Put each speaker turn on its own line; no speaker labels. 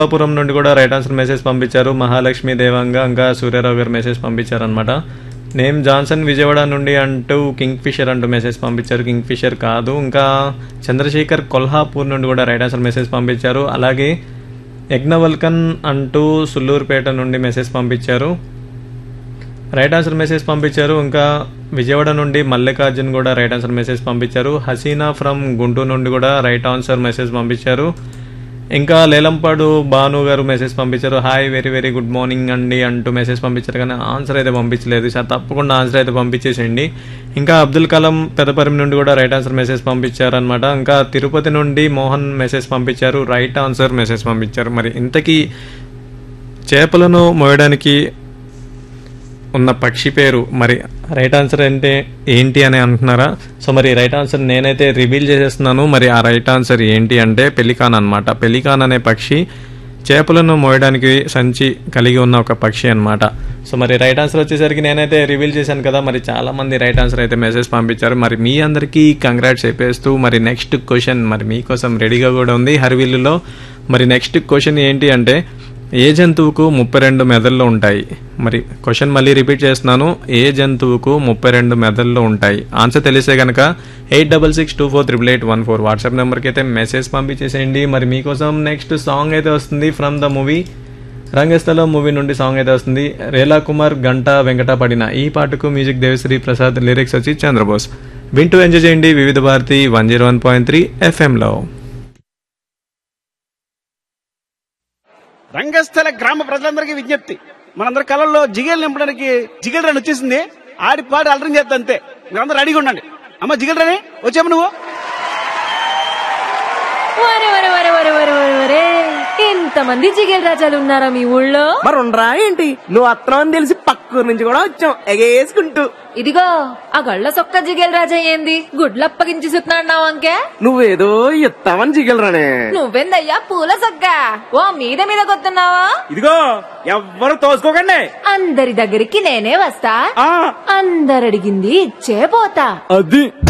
పురం నుండి కూడా right answer message పంపించారు మహాలక్ష్మి దేవంగ ఇంకా సూర్యారావు గారు మెసేజ్ పంపించారు అనమాట నేమ్ జాన్సన్ విజయవాడ నుండి అంటూ కింగ్ ఫిషర్ అంటూ మెసేజ్ పంపించారు కింగ్ ఫిషర్ కాదు ఇంకా చంద్రశేఖర్ కొల్హాపూర్ నుండి కూడా రైట్ ఆన్సర్ మెసేజ్ పంపించారు అలాగే యజ్ఞవల్కన్ అంటూ సుల్లూరుపేట నుండి మెసేజ్ పంపించారు రైట్ ఆన్సర్ మెసేజ్ పంపించారు ఇంకా విజయవాడ నుండి మల్లికార్జున్ కూడా రైట్ ఆన్సర్ మెసేజ్ పంపించారు హసీనా ఫ్రమ్ గుంటూరు నుండి కూడా రైట్ ఆన్సర్ మెసేజ్ పంపించారు ఇంకా లేలంపాడు భాను గారు మెసేజ్ పంపించారు hi very very good morning అండి అంటూ మెసేజ్ పంపించారు కానీ ఆన్సర్ అయితే పంపించలేదు సార్ తప్పకుండా ఆన్సర్ అయితే పంపించేసేయండి ఇంకా అబ్దుల్ కలాం పెదపరిమి నుండి కూడా రైట్ ఆన్సర్ మెసేజ్ పంపించారు అనమాట ఇంకా తిరుపతి నుండి మోహన్ మెసేజ్ పంపించారు రైట్ ఆన్సర్ మెసేజ్ పంపించారు మరి ఇంతకీ చేపలను మోయడానికి ఉన్న పక్షి పేరు మరి రైట్ ఆన్సర్ అంటే ఏంటి అని అంటున్నారా సో మరి రైట్ ఆన్సర్ నేనైతే రివీల్ చేసేస్తున్నాను మరి ఆ రైట్ ఆన్సర్ ఏంటి అంటే పెలికాన్ అన్నమాట పెలికాన్ అనే పక్షి చేపలను మోయడానికి సంచి కలిగి ఉన్న ఒక పక్షి అన్నమాట సో మరి రైట్ ఆన్సర్ వచ్చేసరికి నేనైతే రివీల్ చేశాను కదా మరి చాలా మంది రైట్ ఆన్సర్ అయితే మెసేజ్ పంపించారు మరి మీ అందరికీ కంగ్రాట్స్ చెప్పేస్తూ మరి నెక్స్ట్ క్వశ్చన్ మరి మీకోసం రెడీగా కూడా ఉంది హర్విల్లులో మరి నెక్స్ట్ క్వశ్చన్ ఏంటి అంటే ఏ జంతువుకు ముప్పై రెండు మెదళ్ళు ఉంటాయి మరి క్వశ్చన్ మళ్ళీ రిపీట్ చేస్తున్నాను ఏ జంతువుకు ముప్పై రెండు మెదళ్ళు ఉంటాయి ఆన్సర్ తెలిసే కనుక eight double six two four triple eight one four WhatsApp నెంబర్కి అయితే మెసేజ్ పంపించేసేయండి మరి మీకోసం నెక్స్ట్ సాంగ్ అయితే వస్తుంది from the movie Rangasthalam movie నుండి సాంగ్ అయితే వస్తుంది రేలా కుమార్ గంట వెంకట పడిన ఈ పాటకు మ్యూజిక్ దేవశ్రీ ప్రసాద్ లిరిక్స్ వచ్చి చంద్రబోస్ వింటూ ఎంజాయ్ చేయండి Vividh Bharati one zero one point three ఎఫ్ఎంలో
రంగస్థల గ్రామ ప్రజలందరికీ విజ్ఞప్తి మనందరి కళల్లో జిగేలు నింపడానికి జిగేల్ రన్ వచ్చేసింది ఆడి పాడి అలరం చేస్తా అంతే మీరందరూ రెడీగా ఉండండి అమ్మ జిగేల్ రని వచ్చాము నువ్వు
వరే వరే వరే వరే వరే వరే వరే ఎంతమంది జిగేల్ రాజాలు ఉన్నారా మీ ఊళ్ళో
మరి ఉండరా ఏంటి నువ్వు అత్తనం అని తెలిసి పక్కూరు నుంచి కూడా వచ్చాం ఎగేసుకుంటూ
ఇదిగో ఆ గళ్ళ సొక్క జిగేల్ రాజా ఏంది గుడ్లు అప్పగించి సుతున్నాడు అంకే
నువ్వేదో ఇస్తావని జిగలరానే
నువ్వెందయ్యా పూల సొక్క ఓ మీద మీద కొత్తున్నావా
ఇదిగో ఎవ్వరు తోసుకోకండి
అందరి దగ్గరికి నేనే వస్తా
ఆ
అందరడిగింది ఇచ్చే పోతా
అది